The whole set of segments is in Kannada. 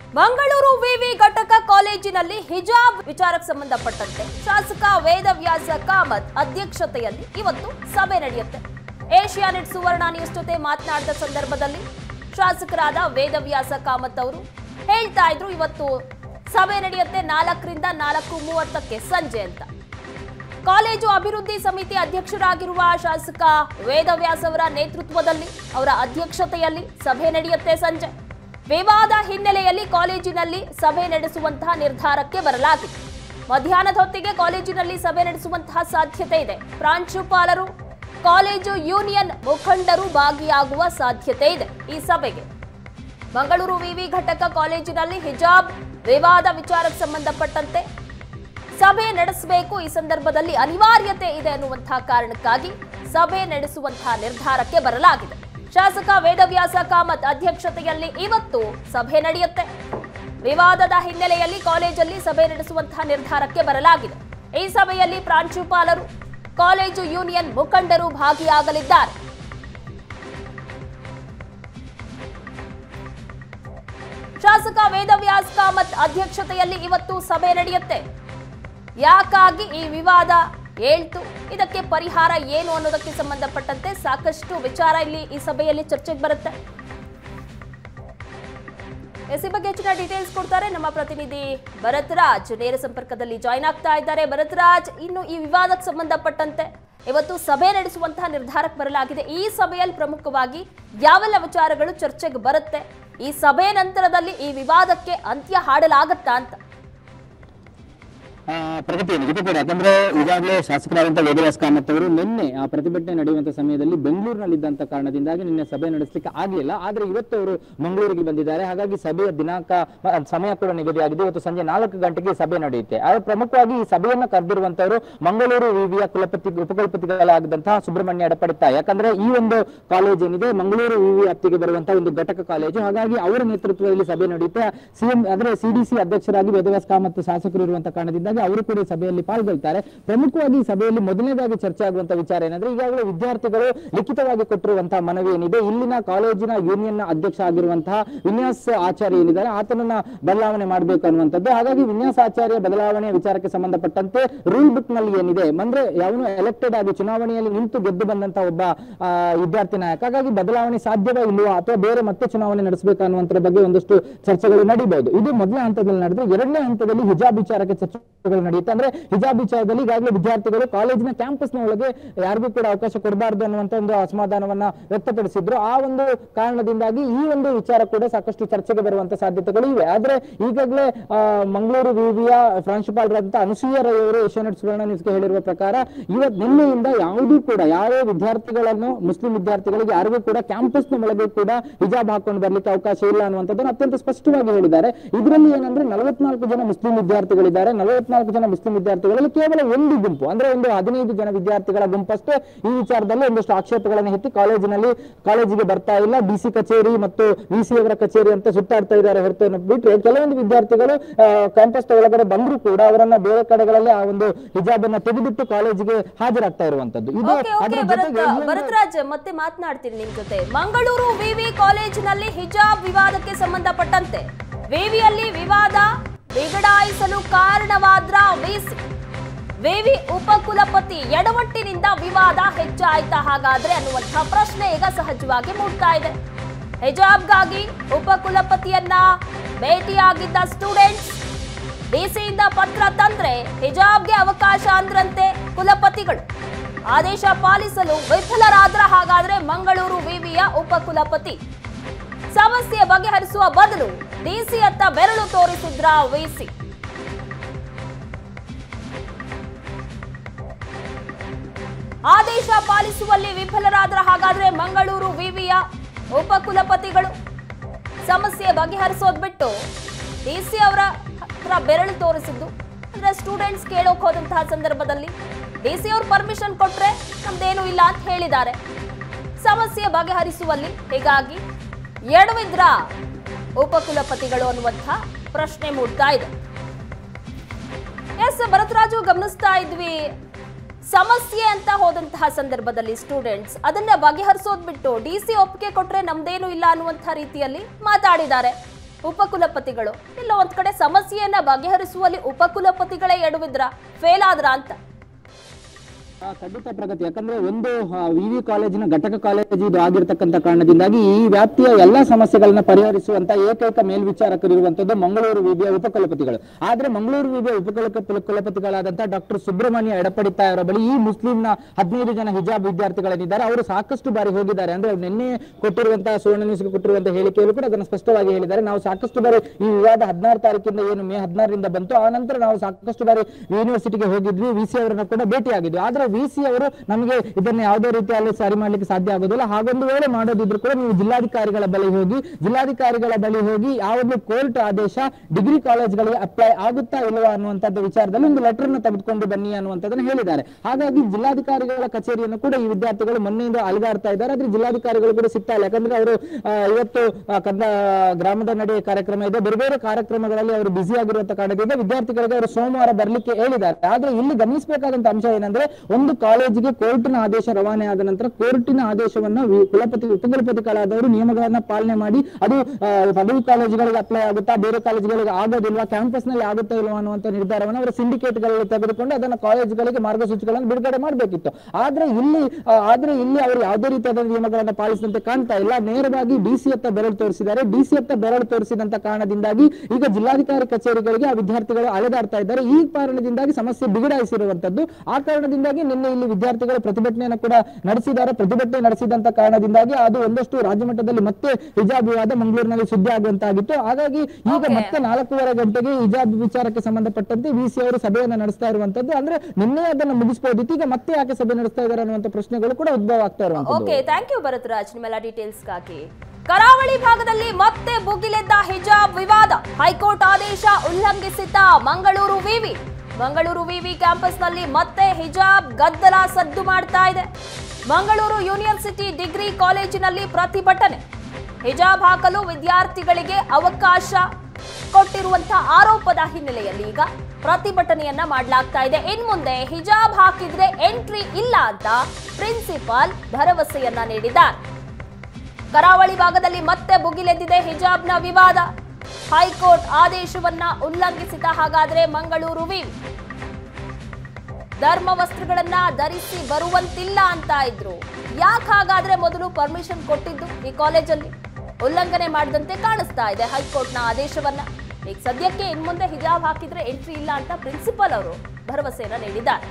ಮಂಗಳೂರು ವಿವಿ ಘಟಕ ಕಾಲೇಜಿನಲ್ಲಿ ಹಿಜಾಬ್ ವಿಚಾರಕ್ಕೆ ಸಂಬಂಧಪಟ್ಟಂತೆ ಶಾಸಕ ವೇದವ್ಯಾಸ ಕಾಮತ್ ಅಧ್ಯಕ್ಷತೆಯಲ್ಲಿ ಇವತ್ತು ಸಭೆ ನಡೆಯುತ್ತೆ ಏಷ್ಯಾನೆಟ್ ಸುವರ್ಣ ನ್ಯೂಸ್ ಜೊತೆ ಮಾತನಾಡಿದ ಸಂದರ್ಭದಲ್ಲಿ ಶಾಸಕರಾದ ವೇದವ್ಯಾಸ ಕಾಮತ್ ಅವರು ಹೇಳ್ತಾ ಇದ್ರು ಇವತ್ತು ಸಭೆ ನಡೆಯುತ್ತೆ ನಾಲ್ಕರಿಂದ ನಾಲ್ಕು ಮೂವತ್ತಕ್ಕೆ ಸಂಜೆ ಅಂತ ಕಾಲೇಜು ಅಭಿವೃದ್ಧಿ ಸಮಿತಿ ಅಧ್ಯಕ್ಷರಾಗಿರುವ ಶಾಸಕ ವೇದವ್ಯಾಸ್ ಅವರ ನೇತೃತ್ವದಲ್ಲಿ ಅವರ ಅಧ್ಯಕ್ಷತೆಯಲ್ಲಿ ಸಭೆ ನಡೆಯುತ್ತೆ ಸಂಜೆ ವಿವಾದ ಹಿನ್ನೆಲೆಯಲ್ಲಿ ಕಾಲೇಜಿನಲ್ಲಿ ಸಭೆ ನಡೆಸುವಂತಹ ನಿರ್ಧಾರಕ್ಕೆ ಬರಲಾಗಿದೆ ಮಧ್ಯಾಹ್ನದ ಹೊತ್ತಿಗೆ ಕಾಲೇಜಿನಲ್ಲಿ ಸಭೆ ನಡೆಸುವಂತಹ ಸಾಧ್ಯತೆ ಇದೆ ಪ್ರಾಂಶುಪಾಲರು ಕಾಲೇಜು ಯೂನಿಯನ್ ಮುಖಂಡರು ಭಾಗಿಯಾಗುವ ಸಾಧ್ಯತೆ ಇದೆ ಈ ಸಭೆಗೆ ಮಂಗಳೂರು ವಿವಿ ಘಟಕ ಕಾಲೇಜಿನಲ್ಲಿ ಹಿಜಾಬ್ ವಿವಾದ ವಿಚಾರಕ್ಕೆ ಸಂಬಂಧಪಟ್ಟಂತೆ ಸಭೆ ನಡೆಸಬೇಕು ಈ ಸಂದರ್ಭದಲ್ಲಿ ಅನಿವಾರ್ಯತೆ ಇದೆ ಅನ್ನುವಂತಹ ಕಾರಣಕ್ಕಾಗಿ ಸಭೆ ನಡೆಸುವಂತಹ ನಿರ್ಧಾರಕ್ಕೆ ಬರಲಾಗಿದೆ ಶಾಸಕ ವೇದವ್ಯಾಸ ಕಾಮತ್ ಅಧ್ಯಕ್ಷತೆಯಲ್ಲಿ ಇವತ್ತು ಸಭೆ ನಡೆಯುತ್ತೆ ವಿವಾದದ ಹಿನ್ನೆಲೆಯಲ್ಲಿ ಕಾಲೇಜಲ್ಲಿ ಸಭೆ ನಡೆಸುವಂತಹ ನಿರ್ಧಾರಕ್ಕೆ ಬರಲಾಗಿದೆ ಈ ಸಭೆಯಲ್ಲಿ ಪ್ರಾಂಶುಪಾಲರು ಕಾಲೇಜು ಯೂನಿಯನ್ ಮುಖಂಡರು ಭಾಗಿಯಾಗಲಿದ್ದಾರೆ ಶಾಸಕ ವೇದವ್ಯಾಸ್ ಕಾಮತ್ ಅಧ್ಯಕ್ಷತೆಯಲ್ಲಿ ಇವತ್ತು ಸಭೆ ನಡೆಯುತ್ತೆ ಯಾಕಾಗಿ ಈ ವಿವಾದ ಹೇಳ್ತು ಇದಕ್ಕೆ ಪರಿಹಾರ ಏನು ಅನ್ನೋದಕ್ಕೆ ಸಂಬಂಧಪಟ್ಟಂತೆ ಸಾಕಷ್ಟು ವಿಚಾರ ಇಲ್ಲಿ ಈ ಸಭೆಯಲ್ಲಿ ಚರ್ಚೆಗೆ ಬರುತ್ತೆ ಎಸ್ ಈ ಬಗ್ಗೆ ಹೆಚ್ಚಿನ ಡೀಟೇಲ್ಸ್ ಕೊಡ್ತಾರೆ ನಮ್ಮ ಪ್ರತಿನಿಧಿ ಭರತ್ ರಾಜ್ ನೇರ ಸಂಪರ್ಕದಲ್ಲಿ ಜಾಯ್ನ್ ಆಗ್ತಾ ಇದ್ದಾರೆ ಭರತ್ ರಾಜ್ ಇನ್ನು ಈ ವಿವಾದಕ್ಕೆ ಸಂಬಂಧಪಟ್ಟಂತೆ ಇವತ್ತು ಸಭೆ ನಡೆಸುವಂತಹ ನಿರ್ಧಾರಕ್ಕೆ ಬರಲಾಗಿದೆ ಈ ಸಭೆಯಲ್ಲಿ ಪ್ರಮುಖವಾಗಿ ಯಾವೆಲ್ಲ ವಿಚಾರಗಳು ಚರ್ಚೆಗೆ ಬರುತ್ತೆ ಈ ಸಭೆ ನಂತರದಲ್ಲಿ ಈ ವಿವಾದಕ್ಕೆ ಅಂತ್ಯ ಹಾಡಲಾಗತ್ತಾ ಅಂತ ಆ, ಪ್ರಗತಿ ಏನಿದೆ ಕೂಡ ಯಾಕಂದ್ರೆ ಈಗಾಗಲೇ ಶಾಸಕರಾದಂತಹ ವೇದವ್ಯಾಸ ಕಾಮತ್ ಅವರು ನಿನ್ನೆ ಆ ಪ್ರತಿಭಟನೆ ನಡೆಯುವಂತ ಸಮಯದಲ್ಲಿ ಬೆಂಗಳೂರಿನಲ್ಲಿದ್ದಂತ ಕಾರಣದಿಂದಾಗಿ ನಿನ್ನೆ ಸಭೆ ನಡೆಸಲಿಕ್ಕೆ ಆಗಲಿಲ್ಲ ಆದ್ರೆ ಇವತ್ತು ಅವರು ಮಂಗಳೂರಿಗೆ ಬಂದಿದ್ದಾರೆ ಹಾಗಾಗಿ ಸಭೆಯ ದಿನಾಂಕ ಮ- ಸಮಯ ಕೂಡ ನಿಗದಿಯಾಗಿದೆ ಇವತ್ತು ಸಂಜೆ ನಾಲ್ಕು ಗಂಟೆಗೆ ಸಭೆ ನಡೆಯುತ್ತೆ ಆದ್ರೆ ಪ್ರಮುಖವಾಗಿ ಈ ಸಭೆಯನ್ನ ಕರೆದಿರುವಂತವರು ಮಂಗಳೂರು ವಿವಿಯ ಕುಲಪತಿ ಉಪಕುಲಪತಿಗಳಾಗಿದ್ದಂತಹ ಸುಬ್ರಹ್ಮಣ್ಯ ಎಡಪಡಿತ ಯಾಕಂದ್ರೆ ಈ ಒಂದು ಕಾಲೇಜ್ ಏನಿದೆ ಮಂಗಳೂರು ವಿವಿ ವ್ಯಾಪ್ತಿಗೆ ಬರುವಂತಹ ಒಂದು ಘಟಕ ಕಾಲೇಜು ಹಾಗಾಗಿ ಅವರ ನೇತೃತ್ವದಲ್ಲಿ ಸಭೆ ನಡೆಯುತ್ತೆ ಸಿಎಂ ಅಂದ್ರೆ ಸಿಡಿಸಿ ಅಧ್ಯಕ್ಷರಾಗಿ ವೇದವ್ಯಾಸ ಕಾಮತ್ ಶಾಸಕರು ಇರುವಂತಹ ಕಾರಣದಿಂದಾಗಿ ಅವರು ಕೂಡ ಈ ಸಭೆಯಲ್ಲಿ ಪಾಲ್ಗೊಳ್ತಾರೆ ಪ್ರಮುಖವಾಗಿ ಈ ಸಭೆಯಲ್ಲಿ ಮೊದಲನೇದಾಗಿ ಚರ್ಚೆ ಆಗುವಂತಹ ವಿಚಾರ ಏನಂದ್ರೆ ಈಗಾಗಲೇ ವಿದ್ಯಾರ್ಥಿಗಳು ಲಿಖಿತವಾಗಿ ಕೊಟ್ಟಿರುವಂತಹ ಮನವಿ ಏನಿದೆ ಇಲ್ಲಿನ ಕಾಲೇಜಿನ ಯೂನಿಯನ್ ನ ಅಧ್ಯಕ್ಷ ಆಗಿರುವಂತಹ ವಿನ್ಯಾಸ ಆಚಾರ್ಯ ಏನಿದ್ದಾರೆ ಆತನನ್ನ ಬದಲಾವಣೆ ಮಾಡಬೇಕು ಅನ್ನುವಂಥದ್ದು ಹಾಗಾಗಿ ವಿನ್ಯಾಸ ಆಚಾರ್ಯ ಬದಲಾವಣೆ ವಿಚಾರಕ್ಕೆ ಸಂಬಂಧಪಟ್ಟಂತೆ ರೂಲ್ ಬುಕ್ ನಲ್ಲಿ ಏನಿದೆ ಅಂದ್ರೆ ಯಾವನು ಎಲೆಕ್ಟೆಡ್ ಆಗಿ ಚುನಾವಣೆಯಲ್ಲಿ ನಿಂತು ಗೆದ್ದು ಬಂದಂತ ಒಬ್ಬ ಆ, ವಿದ್ಯಾರ್ಥಿ ನಾಯಕ ಹಾಗಾಗಿ ಬದಲಾವಣೆ ಸಾಧ್ಯವೇ ಇಲ್ವಾ ಅಥವಾ ಬೇರೆ ಮತ್ತೆ ಚುನಾವಣೆ ನಡೆಸಬೇಕು ಅನ್ನುವಂಥದ್ರ ಬಗ್ಗೆ ಒಂದಷ್ಟು ಚರ್ಚೆಗಳು ನಡೀಬಹುದು ಇದು ಮೊದಲ ಹಂತದಲ್ಲಿ ನಡೆದ್ರೆ ಎರಡನೇ ಹಂತದಲ್ಲಿ ಹಿಜಾಬ್ ವಿಚಾರಕ್ಕೆ ಚರ್ಚೆಗಳು ನಡೆಯುತ್ತೆ ಅಂದ್ರೆ ಹಿಜಾಬ್ ವಿಚಾರದಲ್ಲಿ ಈಗಾಗಲೇ ವಿದ್ಯಾರ್ಥಿಗಳು ಕಾಲೇಜಿನ ಕ್ಯಾಂಪಸ್ ನ ಒಳಗೆ ಯಾರಿಗೂ ಕೂಡ ಅವಕಾಶ ಕೊಡಬಾರ್ದು ಅನ್ನುವಂತ ಒಂದು ಅಸಮಾಧಾನವನ್ನ ವ್ಯಕ್ತಪಡಿಸಿದ್ರು ಆ ಒಂದು ಕಾರಣದಿಂದಾಗಿ ಈ ಒಂದು ವಿಚಾರ ಕೂಡ ಸಾಕಷ್ಟು ಚರ್ಚೆಗೆ ಬರುವಂತ ಸಾಧ್ಯತೆಗಳು ಇವೆ ಆದ್ರೆ ಈಗಾಗಲೇ ಆ, ಮಂಗಳೂರು ವಿವಿಯ ಪ್ರಾಂಶುಪಾಲರಾದಂತಹ ಅನಸೂಯ ರೈ ಅವರು ಏಷ್ಯಾನೆಟ್ ಸುವರ್ಣ ನ್ಯೂಸ್ಗೆ ಹೇಳಿರುವ ಪ್ರಕಾರ ಇವತ್ ನಿನ್ನೆಯಿಂದ ಯಾವುದೂ ಕೂಡ ಯಾವೇ ವಿದ್ಯಾರ್ಥಿಗಳನ್ನು ಮುಸ್ಲಿಂ ವಿದ್ಯಾರ್ಥಿಗಳಿಗೆ ಯಾರಿಗೂ ಕೂಡ ಕ್ಯಾಂಪಸ್ ನ ಒಳಗೆ ಕೂಡ ಹಿಜಾಬ್ ಹಾಕೊಂಡು ಬರ್ಲಿಕ್ಕೆ ಅವಕಾಶ ಇಲ್ಲ ಅನ್ನುವಂಥದ್ದನ್ನು ಅತ್ಯಂತ ಸ್ಪಷ್ಟವಾಗಿ ಹೇಳಿದ್ದಾರೆ ಇದರಲ್ಲಿ ಏನಂದ್ರೆ ನಲವತ್ನಾಲ್ಕು ಜನ ಮುಸ್ಲಿಂ ವಿದ್ಯಾರ್ಥಿಗಳಿದ್ದಾರೆ ನಲವತ್ನಾಲ್ಕು ಜನ ಮುಸ್ಲಿಂ ವಿದ್ಯಾರ್ಥಿಗಳಲ್ಲಿ ಕೇವಲ ಒಂದು ಗುಂಪು ಅಂದ್ರೆ ಒಂದು ಹದಿನೈದು ಜನ ವಿದ್ಯಾರ್ಥಿಗಳ ಗುಂಪಷ್ಟೇ ಈ ವಿಚಾರದಲ್ಲಿ ಒಂದಷ್ಟು ಆಕ್ಷೇಪಗಳನ್ನು ಎತ್ತಿ ಕಾಲೇಜಿನಲ್ಲಿ ಕಾಲೇಜಿಗೆ ಬರ್ತಾ ಇಲ್ಲ ಡಿಸಿ ಕಚೇರಿ ಮತ್ತು ವಿಸಿ ಅವರ ಕಚೇರಿ ಅಂತ ಸುತ್ತಾಡ್ತಾ ಇದ್ದಾರೆ ಹೊರತು ಬಿಟ್ರೆ ಕೆಲವೊಂದು ವಿದ್ಯಾರ್ಥಿಗಳು ಕ್ಯಾಂಪಸ್ ಒಳಗಡೆ ಬಂದ್ರು ಕೂಡ ಅವರನ್ನ ಬೇರೆ ಕಡೆಗಳಲ್ಲಿ ಆ ಒಂದು ಹಿಜಾಬ್ ಅನ್ನ ತೆಗೆದಿಟ್ಟು ಕಾಲೇಜಿಗೆ ಹಾಜರಾಗ್ತಾ ಇರುವಂತದ್ದು ಇದು ಓಕೆ ಅದ್ರ ಓಕೆ ಜೊತೆಗೆ ಭರತ್ ಇನ್ನೊಂದು- ಭರತ್ರಾಜ್ ಮತ್ತೆ ಮಾತನಾಡ್ತೀನಿ ನಿಮ್ ಜೊತೆ ಮಂಗಳೂರು ವಿವಿ ಕಾಲೇಜಿನಲ್ಲಿ ಹಿಜಾಬ್ ವಿವಾದಕ್ಕೆ ಸಂಬಂಧಪಟ್ಟಂತೆ ವಿವಿಯಲ್ಲಿ ವಿವಾದ ಬಿಗಡಾಯಿಸಲು ಕಾರಣವಾದ್ರ ವಿಸಿ ವಿವಿ ಉಪಕುಲಪತಿ ಎಡವಟ್ಟಿನಿಂದ ವಿವಾದ ಹೆಚ್ಚಾಯ್ತಾ ಹಾಗಾದ್ರೆ ಅನ್ನುವಂಥ ಪ್ರಶ್ನೆ ಈಗ ಸಹಜವಾಗಿ ಮೂಡ್ತಾ ಇದೆ ಹಿಜಾಬ್ಗಾಗಿ ಉಪಕುಲಪತಿಯನ್ನ ಭೇಟಿಯಾಗಿದ್ದ ಸ್ಟೂಡೆಂಟ್ಸ್ ಡಿಸಿಯಿಂದ ಪತ್ರ ತಂದ್ರೆ ಹಿಜಾಬ್ಗೆ ಅವಕಾಶ ಅಂದ್ರಂತೆ ಕುಲಪತಿಗಳು ಆದೇಶ ಪಾಲಿಸಲು ವಿಫಲರಾದ್ರ ಹಾಗಾದ್ರೆ ಮಂಗಳೂರು ವಿವಿಯ ಉಪಕುಲಪತಿ ಸಮಸ್ಯೆ ಬಗೆಹರಿಸುವ ಬದಲು ಡಿಸಿಯತ್ತ ಬೆರಳು ತೋರಿಸಿದ್ರ ವಿಸಿ ಆದೇಶ ಪಾಲಿಸುವಲ್ಲಿ ವಿಫಲರಾದ್ರ ಹಾಗಾದ್ರೆ ಮಂಗಳೂರು ವಿವಿಯ ಉಪಕುಲಪತಿಗಳು ಸಮಸ್ಯೆ ಬಗೆಹರಿಸೋದ್ ಬಿಟ್ಟು ಡಿ ಸಿ ಅವರ ಹತ್ರ ಬೆರಳು ತೋರಿಸಿದ್ದು ಅಂದ್ರೆ ಸ್ಟೂಡೆಂಟ್ಸ್ ಕೇಳೋಕ್ ಹೋದಂತಹ ಸಂದರ್ಭದಲ್ಲಿ ಡಿ ಸಿ ಅವ್ರು ಪರ್ಮಿಷನ್ ಕೊಟ್ರೆ ನಮ್ದೇನು ಇಲ್ಲ ಅಂತ ಹೇಳಿದ್ದಾರೆ ಸಮಸ್ಯೆ ಬಗೆಹರಿಸುವಲ್ಲಿ ಹೀಗಾಗಿ ಎಡವಿದ್ರ ಉಪಕುಲಪತಿಗಳು ಅನ್ನುವಂಥ ಪ್ರಶ್ನೆ ಮೂಡ್ತಾ ಇದೆ ಎಸ್ ಭರತರಾಜು ಗಮನಿಸ್ತಾ ಇದ್ವಿ ಸಮಸ್ಯೆ ಅಂತ ಹೋದಂತಹ ಸಂದರ್ಭದಲ್ಲಿ ಸ್ಟೂಡೆಂಟ್ಸ್ ಅದನ್ನ ಬಗೆಹರಿಸೋದ್ ಬಿಟ್ಟು ಡಿ ಸಿ ಒಪ್ಪಿಗೆ ಕೊಟ್ರೆ ನಮ್ದೇನು ಇಲ್ಲ ಅನ್ನುವಂಥ ರೀತಿಯಲ್ಲಿ ಮಾತಾಡಿದ್ದಾರೆ ಉಪಕುಲಪತಿಗಳು ಇಲ್ಲ ಒಂದ್ ಕಡೆ ಸಮಸ್ಯೆಯನ್ನ ಬಗೆಹರಿಸುವಲ್ಲಿ ಉಪಕುಲಪತಿಗಳೇ ಎಡವಿದ್ರ ಫೇಲ್ ಆದ್ರ ಅಂತ ಆ, ಖಂಡಿತ ಪ್ರಗತಿ ಯಾಕಂದ್ರೆ ಒಂದು ವಿವಿ ಕಾಲೇಜಿನ ಘಟಕ ಕಾಲೇಜು ಇದು ಆಗಿರ್ತಕ್ಕಂಥ ಕಾರಣದಿಂದಾಗಿ ಈ ವ್ಯಾಪ್ತಿಯ ಎಲ್ಲಾ ಸಮಸ್ಯೆಗಳನ್ನ ಪರಿಹರಿಸುವಂತ ಏಕೈಕ ಮೇಲ್ವಿಚಾರಕರಿರುವಂತದ್ದು ಮಂಗಳೂರು ವಿವಿಯ ಉಪಕುಲಪತಿಗಳು ಆದ್ರೆ ಮಂಗಳೂರು ವಿವಿಯ ಉಪಕುಲ ಕುಲಪತಿಗಳಾದಂತಹ ಡಾಕ್ಟರ್ ಸುಬ್ರಹ್ಮಣ್ಯ ಎಡಪಡಿತಾ ಅವರ ಬಳಿ ಈ ಮುಸ್ಲಿಂನ ಹದಿನೈದು ಜನ ಹಿಜಾಬ್ ವಿದ್ಯಾರ್ಥಿಗಳೇನಿದ್ದಾರೆ ಅವರು ಸಾಕಷ್ಟು ಬಾರಿ ಹೋಗಿದ್ದಾರೆ ಅಂದ್ರೆ ಅವ್ರು ನಿನ್ನೆ ಕೊಟ್ಟಿರುವಂತಹ ಸುವರ್ಣ ನ್ಯೂಸ್ಗೆ ಕೊಟ್ಟಿರುವಂತಹ ಹೇಳಿಕೆಯಲ್ಲೂ ಕೂಡ ಅದನ್ನು ಸ್ಪಷ್ಟವಾಗಿ ಹೇಳಿದ್ದಾರೆ ನಾವು ಸಾಕಷ್ಟು ಬಾರಿ ಈ ವಿವಾದ ಹದಿನಾರು ತಾರೀಕಿಂದ ಏನು ಮೇ ಹದಿನಾರರಿಂದ ಬಂತು ಆ ನಂತರ ನಾವು ಸಾಕಷ್ಟು ಬಾರಿ ಯೂನಿವರ್ಸಿಟಿಗೆ ಹೋಗಿದ್ವಿ ವಿ ಸಿ ಅವರನ್ನ ಕೂಡ ಭೇಟಿಯಾಗಿದ್ವಿ ಆದ್ರೆ ವಿ ಸಿ ಅವರು ನಮಗೆ ಇದನ್ನ ಯಾವುದೇ ರೀತಿಯಲ್ಲಿ ಸರಿ ಮಾಡ್ಲಿಕ್ಕೆ ಸಾಧ್ಯ ಆಗೋದಿಲ್ಲ ಹಾಗೊಂದು ವೇಳೆ ಮಾಡೋದಿದ್ರು ಕೂಡ ನೀವು ಜಿಲ್ಲಾಧಿಕಾರಿಗಳ ಬಳಿ ಹೋಗಿ ಜಿಲ್ಲಾಧಿಕಾರಿಗಳ ಬಳಿ ಹೋಗಿ ಯಾವುದು ಕೋರ್ಟ್ ಆದೇಶ ಡಿಗ್ರಿ ಕಾಲೇಜ್ಗಳಿಗೆ ಅಪ್ಲೈ ಆಗುತ್ತಾ ಇಲ್ಲವಾ ಅನ್ನುವಂಥದ್ದು ವಿಚಾರದಲ್ಲಿ ಒಂದು ಲೆಟರ್ ಅನ್ನು ತೆಗೆದುಕೊಂಡು ಬನ್ನಿ ಅನ್ನುವಂಥದ್ದನ್ನು ಹೇಳಿದ್ದಾರೆ ಹಾಗಾಗಿ ಜಿಲ್ಲಾಧಿಕಾರಿಗಳ ಕಚೇರಿಯನ್ನು ಕೂಡ ಈ ವಿದ್ಯಾರ್ಥಿಗಳು ಮೊನ್ನೆಯಿಂದ ಅಲುಗಾಡ್ತಾ ಇದ್ದಾರೆ ಆದ್ರೆ ಜಿಲ್ಲಾಧಿಕಾರಿಗಳು ಕೂಡ ಸಿಗ್ತಾ ಇಲ್ಲ ಯಾಕಂದ್ರೆ ಅವರು ಆ, ಇವತ್ತು ಆ, ಕಂದ ಗ್ರಾಮದ ನಡೆ ಕಾರ್ಯಕ್ರಮ ಇದೆ ಬೇರೆ ಬೇರೆ ಕಾರ್ಯಕ್ರಮಗಳಲ್ಲಿ ಅವರು ಬ್ಯುಸಿ ಆಗಿರುವಂತ ಕಾರಣದಿಂದ ವಿದ್ಯಾರ್ಥಿಗಳಿಗೆ ಅವರು ಸೋಮವಾರ ಬರ್ಲಿಕ್ಕೆ ಹೇಳಿದ್ದಾರೆ ಆದ್ರೆ ಇಲ್ಲಿ ಗಮನಿಸಬೇಕಾದಂತ ಅಂಶ ಏನಂದ್ರೆ ಒಂದು ಕಾಲೇಜಿಗೆ ಕೋರ್ಟಿನ ಆದೇಶ ರವಾನೆ ಆದ ನಂತರ ಕೋರ್ಟಿನ ಆದೇಶವನ್ನ ವಿ- ಕುಲಪತಿ ಉಪಕುಲಪತಿಗಳಾದವರು ನಿಯಮಗಳನ್ನ ಪಾಲನೆ ಮಾಡಿ ಅದು ಆ, ಪದವಿ ಕಾಲೇಜುಗಳಿಗೆ ಅಪ್ಲೈ ಆಗುತ್ತಾ ಬೇರೆ ಕಾಲೇಜುಗಳಿಗೆ ಆಗೋದಿಲ್ವಾ ಕ್ಯಾಂಪಸ್ ನಲ್ಲಿ ಆಗುತ್ತಾ ಇಲ್ವಾ ಅನ್ನುವಂತ ನಿರ್ಧಾರವನ್ನು ಅವರ ಸಿಂಡಿಕೇಟ್ ಗಳಲ್ಲಿ ತೆಗೆದುಕೊಂಡು ಅದನ್ನ ಕಾಲೇಜುಗಳಿಗೆ ಮಾರ್ಗಸೂಚಿಗಳನ್ನು ಬಿಡುಗಡೆ ಮಾಡಬೇಕಿತ್ತು ಆದ್ರೆ ಇಲ್ಲಿ ಆ, ಆದ್ರೆ ಇಲ್ಲಿ ಅವರು ಯಾವುದೇ ರೀತಿಯಾದ ನಿಯಮಗಳನ್ನ ಪಾಲಿಸಿದಂತೆ ಕಾಣ್ತಾ ಇಲ್ಲ ನೇರವಾಗಿ ಡಿಸಿ ಹತ್ತ ಬೆರಳು ತೋರಿಸಿದ್ದಾರೆ ಡಿಸಿ ಹತ್ತ ಬೆರಳು ತೋರಿಸಿದಂತ ಕಾರಣದಿಂದಾಗಿ ಈಗ ಜಿಲ್ಲಾಧಿಕಾರಿ ಕಚೇರಿಗಳಿಗೆ ಆ ವಿದ್ಯಾರ್ಥಿಗಳು ಅಲೆದಾಡ್ತಾ ಇದ್ದಾರೆ ಈ ಕಾರಣದಿಂದಾಗಿ ಸಮಸ್ಯೆ ಬಿಗಡಾಯಿಸಿರುವಂತದ್ದು ಆ ಕಾರಣದಿಂದಾಗಿ ನಿನ್ನೆ ಇಲ್ಲಿ ವಿದ್ಯಾರ್ಥಿಗಳು ಪ್ರತಿಭಟನೆಯನ್ನು ಕೂಡ ನಡೆಸಿದ್ದಾರೆ ಪ್ರತಿಭಟನೆ ನಡೆಸಿದಂತ ಕಾರಣದಿಂದಾಗಿ ಅದು ಒಂದಷ್ಟು ರಾಜ್ಯ ಮಟ್ಟದಲ್ಲಿ ಮತ್ತೆ ಹಿಜಾಬ್ ವಿವಾದ ಮಂಗಳೂರಿನಲ್ಲಿ ಸುದ್ದಿ ಆಗುವಂತಾಗಿತ್ತು ಹಾಗಾಗಿ ಈಗ Okay. ಮತ್ತೆ ನಾಲ್ಕೂವರೆ ಗಂಟೆಗೆ ಹಿಜಾಬ್ ವಿಚಾರಕ್ಕೆ ಸಂಬಂಧಪಟ್ಟಂತೆ ವಿ ಸಿ ಅವರು ಸಭೆಯನ್ನು ನಡೆಸ್ತಾ ಇರುವಂತದ್ದು ಅಂದ್ರೆ ನಿನ್ನೆ ಅದನ್ನು ಮುಗಿಸಬಹುದಿತ್ತು ಈಗ ಮತ್ತೆ ಯಾಕೆ ಸಭೆ ನಡೆಸ್ತಾ ಇದ್ದಾರೆ ಅನ್ನುವಂತ ಪ್ರಶ್ನೆಗಳು ಕೂಡ ಉದ್ಭವ ಆಗ್ತಾ ಇರುವಂತದ್ದು ಓಕೆ ಥ್ಯಾಂಕ್ ಯು ಭರತ್ರಾಜ್ ನಿಮ್ಮೆಲ್ಲ ಡೀಟೇಲ್ಸ್ಗಾಗಿ ಕರಾವಳಿ ಭಾಗದಲ್ಲಿ ಮತ್ತೆ ಭುಗಿಲೆದ್ದ ಹಿಜಾಬ್ ವಿವಾದ ಹೈಕೋರ್ಟ್ ಆದೇಶ ಉಲ್ಲಂಘಿಸಿದ್ದ ಮಂಗಳೂರು ವಿವಿ ಮಂಗಳೂರು ವಿವಿ ಕ್ಯಾಂಪಸ್ನಲ್ಲಿ ಮತ್ತೆ ಹಿಜಾಬ್ ಗದ್ದಲ ಸದ್ದು ಮಾಡ್ತಾ ಇದೆ ಮಂಗಳೂರು ಯೂನಿವರ್ಸಿಟಿ ಡಿಗ್ರಿ ಕಾಲೇಜಿನಲ್ಲಿ ಪ್ರತಿಭಟನೆ ಹಿಜಾಬ್ ಹಾಕಲು ವಿದ್ಯಾರ್ಥಿಗಳಿಗೆ ಅವಕಾಶ ಕೊಟ್ಟಿರುವಂತಹ ಆರೋಪದ ಹಿನ್ನೆಲೆಯಲ್ಲಿ ಈಗ ಪ್ರತಿಭಟನೆಯನ್ನ ಮಾಡಲಾಗ್ತಾ ಇದೆ ಇನ್ ಮುಂದೆ ಹಿಜಾಬ್ ಹಾಕಿದ್ರೆ ಎಂಟ್ರಿ ಇಲ್ಲ ಅಂತ ಪ್ರಿನ್ಸಿಪಾಲ್ ಭರವಸೆಯನ್ನ ನೀಡಿದ್ದಾರೆ ಕರಾವಳಿ ಭಾಗದಲ್ಲಿ ಮತ್ತೆ ಭುಗಿಲೆದ್ದಿದೆ ಹಿಜಾಬ್ನ ವಿವಾದ ಹೈಕೋರ್ಟ್ ಆದೇಶವನ್ನ ಉಲ್ಲಂಘಿಸಿದ ಹಾಗಾದ್ರೆ ಮಂಗಳೂರು ವಿವಿ ಧರ್ಮ ವಸ್ತ್ರಗಳನ್ನ ಧರಿಸಿ ಬರುವಂತಿಲ್ಲ ಅಂತ ಇದ್ರು ಯಾಕೆ ಹಾಗಾದ್ರೆ ಮೊದಲು ಪರ್ಮಿಷನ್ ಕೊಟ್ಟಿದ್ದು ಈ ಕಾಲೇಜಲ್ಲಿ ಉಲ್ಲಂಘನೆ ಮಾಡದಂತೆ ಕಾಣಿಸ್ತಾ ಇದೆ ಹೈಕೋರ್ಟ್ನ ಆದೇಶವನ್ನ ಈಗ ಸದ್ಯಕ್ಕೆ ಇನ್ ಮುಂದೆ ಹಿಜಾಬ್ ಹಾಕಿದ್ರೆ ಎಂಟ್ರಿ ಇಲ್ಲ ಅಂತ ಪ್ರಿನ್ಸಿಪಲ್ ಅವರು ಭರವಸೆಯನ್ನ ನೀಡಿದ್ದಾರೆ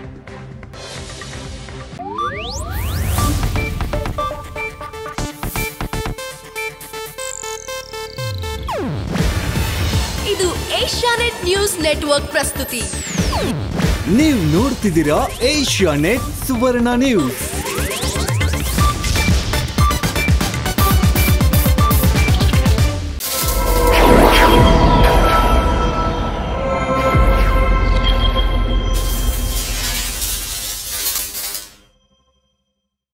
ಇದು ಏಷ್ಯಾನೆಟ್ ನ್ಯೂಸ್ ನೆಟ್ವರ್ಕ್ ಪ್ರಸ್ತುತಿ ನೀವು ನೋಡ್ತಿದ್ದೀರಾ ಏಷ್ಯಾ ನೆಟ್ ಸುವರ್ಣ ನ್ಯೂಸ್